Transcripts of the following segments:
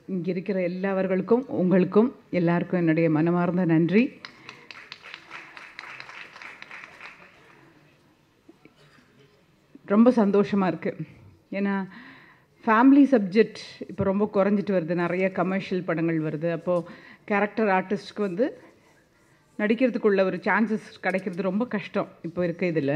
இங்கே இருக்கிற எல்லாவர்களுக்கும் உங்களுக்கும் எல்லாருக்கும் என்னுடைய மனமார்ந்த நன்றி ரொம்ப சந்தோஷமாக இருக்குது ஏன்னா ஃபேமிலி சப்ஜெக்ட் இப்போ ரொம்ப குறைஞ்சிட்டு வருது நிறைய கமர்ஷியல் படங்கள் வருது அப்போது கேரக்டர் ஆர்டிஸ்ட்க்கு வந்து நடிக்கிறதுக்குள்ள ஒரு சான்சஸ் கிடைக்கிறது ரொம்ப கஷ்டம் இப்போ இருக்க இதில்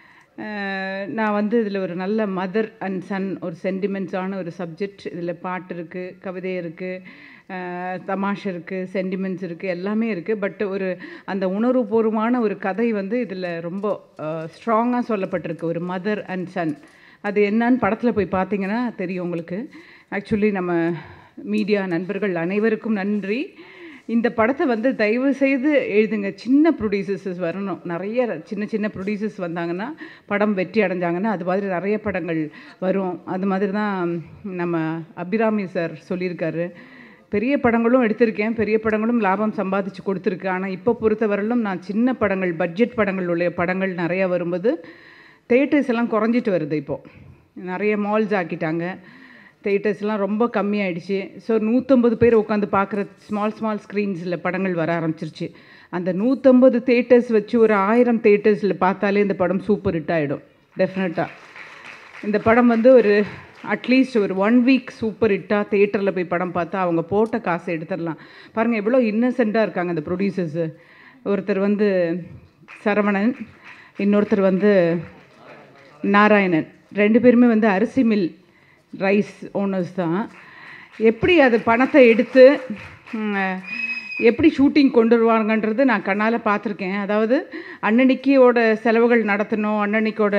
நான் வந்து இதில் ஒரு நல்ல மதர் அண்ட் சன் ஒரு சென்டிமெண்ட்ஸான ஒரு சப்ஜெக்ட் இதில் பாட்டு இருக்குது கவிதை இருக்குது தமாஷ் இருக்குது சென்டிமெண்ட்ஸ் இருக்குது எல்லாமே இருக்குது பட் ஒரு அந்த உணர்வுபூர்வமான ஒரு கதை வந்து இதில் ரொம்ப ஸ்ட்ராங்காக சொல்லப்பட்டிருக்கு ஒரு மதர் அண்ட் சன் அது என்னன்னு படத்தில் போய் பார்த்தீங்கன்னா தெரியும் உங்களுக்கு ஆக்சுவலி நம்ம மீடியா நண்பர்கள் அனைவருக்கும் நன்றி இந்த படத்தை வந்து தயவு செய்து எழுதுங்க சின்ன ப்ரொடியூசர்ஸ் வரணும் நிறைய சின்ன சின்ன ப்ரொடியூசர்ஸ் வந்தாங்கன்னா படம் வெற்றி அடைஞ்சாங்கன்னா அது மாதிரி நிறைய படங்கள் வரும் அது மாதிரி தான் நம்ம அபிராமி சார் சொல்லியிருக்காரு பெரிய படங்களும் எடுத்திருக்கேன் பெரிய படங்களும் லாபம் சம்பாதிச்சு கொடுத்துருக்கு ஆனால் இப்போ பொறுத்தவரையிலும் நான் சின்ன படங்கள் பட்ஜெட் படங்கள் உள்ள படங்கள் நிறையா வரும்போது தேட்டர்ஸ் எல்லாம் குறைஞ்சிட்டு வருது இப்போது நிறைய மால்ஸ் ஆக்கிட்டாங்க தேட்டர்ஸ்லாம் ரொம்ப கம்மியாயிடுச்சு ஸோ நூற்றம்பது பேர் உட்காந்து பார்க்குற ஸ்மால் ஸ்மால் ஸ்க்ரீன்ஸில் படங்கள் வர ஆரம்பிச்சிருச்சு அந்த நூற்றம்பது தேட்டர்ஸ் வச்சு ஒரு ஆயிரம் தேட்டர்ஸில் பார்த்தாலே இந்த படம் சூப்பர் ஹிட் ஆகிடும் டெஃபினட்டாக இந்த படம் வந்து ஒரு அட்லீஸ்ட் ஒரு ஒன் வீக் சூப்பர் ஹிட்டாக தேட்டரில் போய் படம் பார்த்தா அவங்க போட்ட காசை எடுத்துடலாம் பாருங்கள் எவ்வளோ இன்னசென்ட்டாக இருக்காங்க அந்த ப்ரொடியூசர்ஸு ஒருத்தர் வந்து சரவணன் இன்னொருத்தர் வந்து நாராயணன் ரெண்டு பேருமே வந்து அரிசி மில் ரைஸ் ஓனர்ஸ் தான் எப்படி அது பணத்தை எடுத்து எப்படி ஷூட்டிங் கொண்டு வருவாங்கன்றது நான் கண்ணால் பார்த்துருக்கேன் அதாவது அன்னன்னைக்கியோட செலவுகள் நடத்தணும் அன்னன்னைக்கோட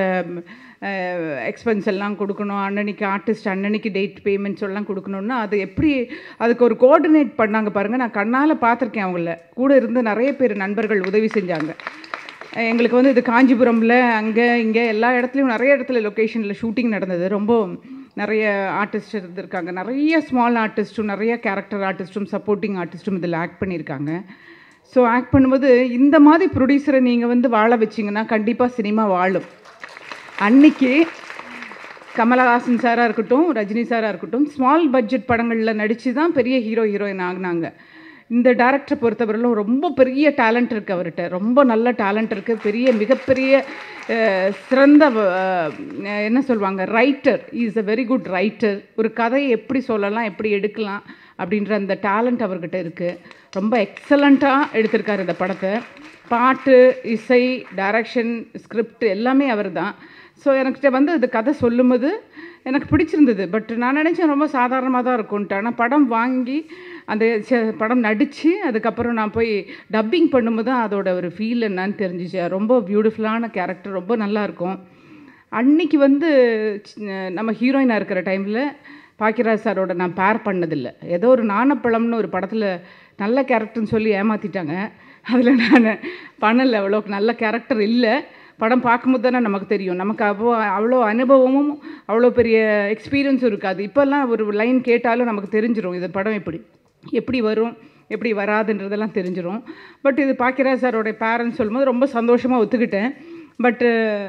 எக்ஸ்பென்ஸ் எல்லாம் கொடுக்கணும் அன்னன்னைக்கு ஆர்டிஸ்ட் அன்னன்னைக்கு டேட் பேமெண்ட்ஸ் எல்லாம் கொடுக்கணுன்னா அது எப்படி அதுக்கு ஒரு கோஆர்டினேட் பண்ணாங்க பாருங்கள் நான் கண்ணால் பார்த்துருக்கேன் அவங்கள கூட இருந்து நிறைய பேர் நண்பர்கள் உதவி செஞ்சாங்க எங்களுக்கு வந்து இது காஞ்சிபுரமில் அங்கே இங்கே எல்லா இடத்துலையும் நிறைய இடத்துல லொக்கேஷனில் ஷூட்டிங் நடந்தது ரொம்ப நிறைய ஆர்டிஸ்ட் இருந்திருக்காங்க நிறைய ஸ்மால் ஆர்டிஸ்ட்டும் நிறைய கேரக்டர் ஆர்டிஸ்ட்டும் சப்போர்ட்டிங் ஆர்டிஸ்ட்டும் இதில் ஆக்ட் பண்ணியிருக்காங்க ஸோ ஆக்ட் பண்ணும்போது இந்த மாதிரி ப்ரொடியூசரை நீங்கள் வந்து வாழ வச்சிங்கன்னா கண்டிப்பாக சினிமா வாழும் அன்னைக்கு கமலஹாசன் சாராக இருக்கட்டும் ரஜினி சாராக இருக்கட்டும் ஸ்மால் பட்ஜெட் படங்களில் நடித்து தான் பெரிய ஹீரோ ஹீரோயின் ஆகினாங்க இந்த டேரக்டரை பொறுத்தவரையிலும் ரொம்ப பெரிய டேலண்ட் இருக்குது அவர்கிட்ட ரொம்ப நல்ல டேலண்ட் இருக்குது பெரிய மிகப்பெரிய சிறந்த என்ன சொல்லுவாங்க writer is a very good writer ஒரு கதையை எப்படி சொல்லலாம் எப்படி எடுக்கலாம் அப்படின்ற அந்த டேலண்ட் அவர்கிட்ட இருக்குது ரொம்ப எக்ஸலண்ட்டாக எடுத்திருக்காரு இந்த படத்தை பாட்டு இசை டைரக்ஷன் ஸ்கிரிப்ட் எல்லாமே அவர் தான் ஸோ எனக்கிட்ட வந்து இது கதை சொல்லும்போது எனக்கு பிடிச்சிருந்தது பட் நான் நினச்சேன் ரொம்ப சாதாரணமாக தான் இருக்கும்ன்ட்டு ஆனால் படம் வாங்கி அந்த படம் நடித்து அதுக்கப்புறம் நான் போய் டப்பிங் பண்ணும்போது தான் அதோட ஒரு ஃபீல் என்னன்னு தெரிஞ்சிச்சு ரொம்ப பியூட்டிஃபுல்லான கேரக்டர் ரொம்ப நல்லாயிருக்கும் அன்னைக்கு வந்து நம்ம ஹீரோயினாக இருக்கிற டைமில் பாக்கியராஜ் சாரோட நான் பேர் பண்ணதில்லை ஏதோ ஒரு நாணப்பழம்னு ஒரு படத்தில் நல்ல கேரக்டர்னு சொல்லி ஏமாற்றிட்டாங்க அதில் நான் பண்ணலை அவ்வளோக்கு நல்ல கேரக்டர் இல்லை படம் பார்க்கும்போது தானே நமக்கு தெரியும் நமக்கு அவ்வளோ அவ்வளோ அனுபவமும் அவ்வளோ பெரிய எக்ஸ்பீரியன்ஸும் இருக்காது இப்போல்லாம் ஒரு லைன் கேட்டாலும் நமக்கு தெரிஞ்சிடும் இது படம் எப்படி எப்படி வரும் எப்படி வராதுன்றதெல்லாம் தெரிஞ்சிடும் பட் இது பாக்கியராஜ் சாரோடைய பேரண்ட்ஸ் சொல்லும்போது ரொம்ப சந்தோஷமாக ஒத்துக்கிட்டேன் பட்டு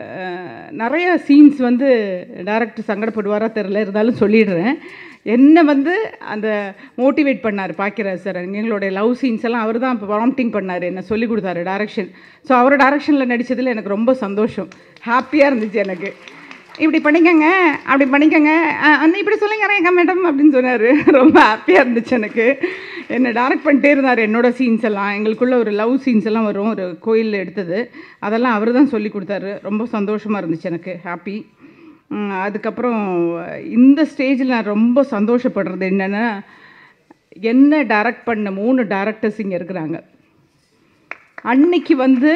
நிறைய சீன்ஸ் வந்து டேரக்டர் சங்கடப்படுவாரா தெரில இருந்தாலும் சொல்லிடுறேன் என்னை வந்து அந்த மோட்டிவேட் பண்ணார் பாக்கியராஜ் சார் எங்களுடைய லவ் சீன்ஸ் எல்லாம் அவர் தான் இப்போ ப்ராம்ப்டிங் பண்ணார் என்ன சொல்லி கொடுத்தாரு டேரக்ஷன் ஸோ அவர் டேரக்ஷனில் நடித்ததில் எனக்கு ரொம்ப சந்தோஷம் ஹாப்பியாக இருந்துச்சு எனக்கு இப்படி பண்ணிக்கங்க அப்படி பண்ணிக்கங்க அண்ணன் இப்படி சொல்லுங்க எங்க மேடம் அப்படின்னு சொன்னார் ரொம்ப ஹாப்பியாக இருந்துச்சு எனக்கு என்னை டேரக்ட் பண்ணிட்டே இருந்தார் என்னோடய சீன்ஸ் எல்லாம் எங்களுக்குள்ள ஒரு லவ் சீன்ஸ் எல்லாம் வரும் ஒரு கோயிலில் எடுத்தது அதெல்லாம் அவர் தான் சொல்லி கொடுத்தாரு ரொம்ப சந்தோஷமாக இருந்துச்சு எனக்கு ஹாப்பி அதுக்கப்புறம் இந்த ஸ்டேஜில் நான் ரொம்ப சந்தோஷப்படுறது என்னென்னா என்ன டைரக்ட் பண்ண மூணு டேரக்டர்ஸ் இங்கே இருக்கிறாங்க அன்னைக்கு வந்து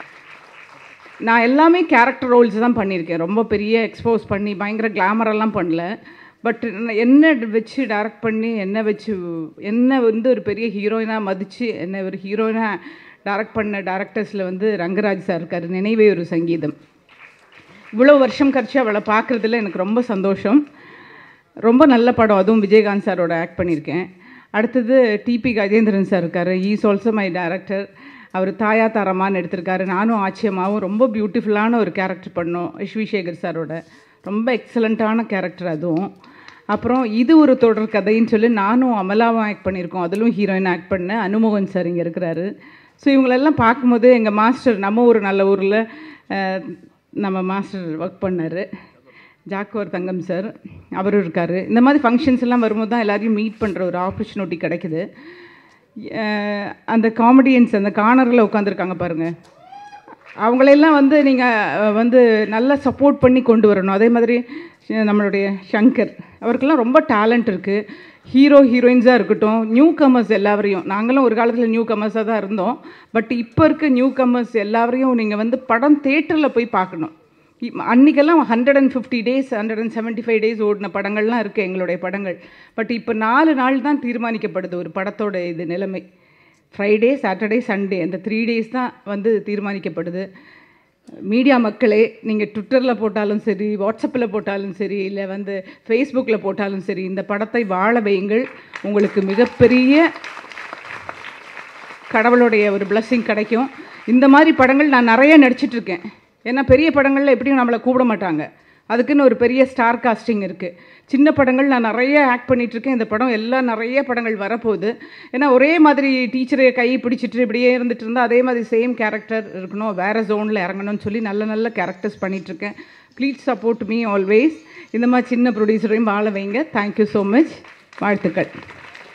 நான் எல்லாமே கேரக்டர் ரோல்ஸ் தான் பண்ணியிருக்கேன் ரொம்ப பெரிய எக்ஸ்போஸ் பண்ணி பயங்கர கிளாமரெல்லாம் பண்ணல பட் என்ன வச்சு டைரக்ட் பண்ணி என்ன வச்சு என்ன வந்து ஒரு பெரிய ஹீரோயினாக மதித்து என்ன ஒரு ஹீரோயினாக டைரக்ட் பண்ண டேரக்டர்ஸில் வந்து ரங்கராஜ் சார் இருக்கார் நினைவே ஒரு சங்கீதம் இவ்வளோ வருஷம் கழிச்சு அவளை பார்க்குறதுல எனக்கு ரொம்ப சந்தோஷம் ரொம்ப நல்ல படம் அதுவும் விஜயகாந்த் சாரோட ஆக்ட் பண்ணியிருக்கேன் அடுத்தது டிபி கஜேந்திரன் சார் இருக்கார் ஈஸ் ஆல்சோ மை டேரக்டர் அவர் தாயா தாரமான்னு எடுத்திருக்காரு நானும் ஆச்சியமாவும் ரொம்ப பியூட்டிஃபுல்லான ஒரு கேரக்டர் பண்ணோம் யஷ்வி சேகர் சாரோட ரொம்ப எக்ஸலண்ட்டான கேரக்டர் அதுவும் அப்புறம் இது ஒரு தொடர் கதைன்னு சொல்லி நானும் அமலாவும் ஆக்ட் பண்ணியிருக்கோம் அதிலும் ஹீரோயின் ஆக்ட் பண்ணேன் அனுமோகன் சார் இங்கே இருக்கிறாரு ஸோ இவங்களெல்லாம் பார்க்கும்போது எங்கள் மாஸ்டர் நம்ம ஒரு நல்ல ஊரில் நம்ம மாஸ்டர் ஒர்க் பண்ணார் ஜாக்குவர் தங்கம் சார் அவரும் இருக்கார் இந்த மாதிரி ஃபங்க்ஷன்ஸ் எல்லாம் வரும்போது தான் எல்லாரையும் மீட் பண்ணுற ஒரு ஆப்பர்ச்சுனிட்டி கிடைக்குது அஹ் அந்த காமெடியன்ஸ் அந்த கார்னரில் உட்காந்துருக்காங்க பாருங்கள் அவங்களெல்லாம் வந்து நீங்கள் வந்து நல்லா சப்போர்ட் பண்ணி கொண்டு வரணும் அதே மாதிரி ஷ- நம்மளுடைய சங்கர் அவருக்கெல்லாம் ரொம்ப டேலண்ட் இருக்குது ஹீரோ ஹீரோயின்ஸாக இருக்கட்டும் நியூ கமர்ஸ் எல்லாவரையும் நாங்களும் ஒரு காலத்தில் நியூ கமர்ஸாக தான் இருந்தோம் பட் இப்போ இருக்க நியூ கமர்ஸ் எல்லாவரையும் நீங்கள் வந்து படம் தேட்டரில் போய் பார்க்கணும் இ- அன்னைக்கெல்லாம் hundred and fifty days hundred and seventy five days ஓடின படங்கள்லாம் இருக்குது எங்களுடைய படங்கள் பட் இப்போ நாலு நாள் தான் தீர்மானிக்கப்படுது ஒரு படத்தோட இது நிலைமை ஃப்ரைடே சாட்டர்டே சண்டே அந்த த்ரீ டேஸ் தான் வந்து தீர்மானிக்கப்படுது மீடியா மக்களே நீங்கள் ட்விட்டரில் போட்டாலும் சரி வாட்ஸ்அப்பில் போட்டாலும் சரி இல்லை வந்து ஃபேஸ்புக்கில் போட்டாலும் சரி இந்த படத்தை வாழ வையுங்கள் உங்களுக்கு மிகப்பெரிய கடவுளுடைய ஒரு blessing கிடைக்கும் இந்த மாதிரி படங்கள் நான் நிறைய நடிச்சிட்டு இருக்கேன் ஏன்னா பெரிய படங்களில் எப்படியும் நம்மளை கூப்பிட மாட்டாங்க அதுக்குன்னு ஒரு பெரிய ஸ்டார் காஸ்டிங் இருக்குது சின்ன படங்கள் நான் நிறைய ஆக்ட் பண்ணிட்டு இருக்கேன் இந்த படம் எல்லாம் நிறைய படங்கள் வரப்போகுது ஏன்னா ஒரே மாதிரி டீச்சரை கை பிடிச்சிட்டு இப்படியே இருந்துட்டு இருந்தால் அதே மாதிரி சேம் கேரக்டர் இருக்கணும் வேறு ஜோனில் இறங்கணும்னு சொல்லி நல்ல நல்ல கேரக்டர்ஸ் பண்ணிகிட்ருக்கேன் ப்ளீஸ் சப்போர்ட் மீ ஆல்வேஸ் இந்த மாதிரி சின்ன ப்ரொடியூசரையும் வாழ வைங்க தேங்க்யூ ஸோ மச் வாழ்த்துக்கள்